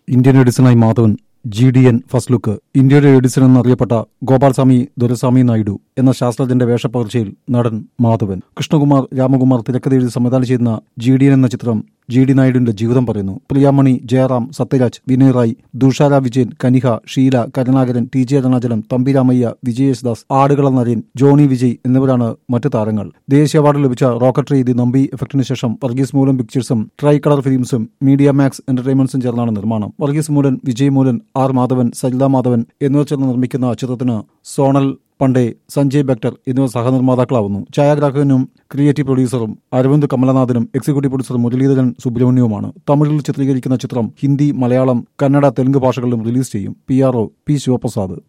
Indian എഡിസണായി Madhavan G D N first look ഇന്ത്യയുടെ Edison എന്നറിയപ്പെട്ട ഗോപാൽസ്വാമി ദൊരസ്വാമി നായിഡു എന്ന ശാസ്ത്രജ്ഞന്റെ വേഷപ്പകർച്ചയിൽ നടൻ മാധവൻ കൃഷ്ണകുമാർ രാമകുമാർ തിരക്കഥ എഴുതി സംവിധാനം ചെയ്യുന്ന ജി ഡി എൻ എന്ന ചിത്രം ജി ഡി നായിഡുവിന്റെ ജീവിതം പറയുന്നു പ്രിയാമണി ജയറാം സത്യരാജ് വിനയ് റായ് ദുഷാര വിജയൻ കനിഹ ഷീല കരുണാകരൻ ടി ജെ അരുണാചലം തമ്പിരാമയ്യ വിജയേശ്ദാസ് ആടുകള നരേൻ ജോണി വിജയ് എന്നിവരാണ് മറ്റു താരങ്ങൾ ദേശീയ അവാർഡ് ലഭിച്ച റോക്കറ്ററി ദി നമ്പി എഫക്ടിന് ശേഷം വർഗീസ് മൂലൻ പിക്ചേഴ്സും ട്രൈ കളർ ഫിലിംസും മീഡിയ മാക്സ് എന്റർടൈൻമെന്റ്സും ചേർന്നാണ് നിർമ്മാണം വർഗീസ് മൂലൻ വിജയ് മൂലൻ ആർ മാധവൻ സരിത മാധവൻ എന്നിവർ ചേർന്ന് നിർമ്മിക്കുന്ന ചിത്രത്തിന് സോണൽ പണ്ടേ സഞ്ജയ് ബെക്ടർ എന്നിവർ സഹനിർമ്മാതാക്കളാവുന്നു ഛായാഗ്രാഹകനും ക്രിയേറ്റീവ് പ്രൊഡ്യൂസറും അരവിന്ദ് കമലനാഥനും എക്സിക്യൂട്ടീവ് പ്രൊഡ്യൂസർ മുരളീധരൻ സുബ്രഹ്മണ്യവുമാണ് തമിഴിൽ ചിത്രീകരിക്കുന്ന ചിത്രം ഹിന്ദി മലയാളം കന്നഡ തെലുങ്ക് ഭാഷകളിലും റിലീസ് ചെയ്യും P R O P Sivaprasad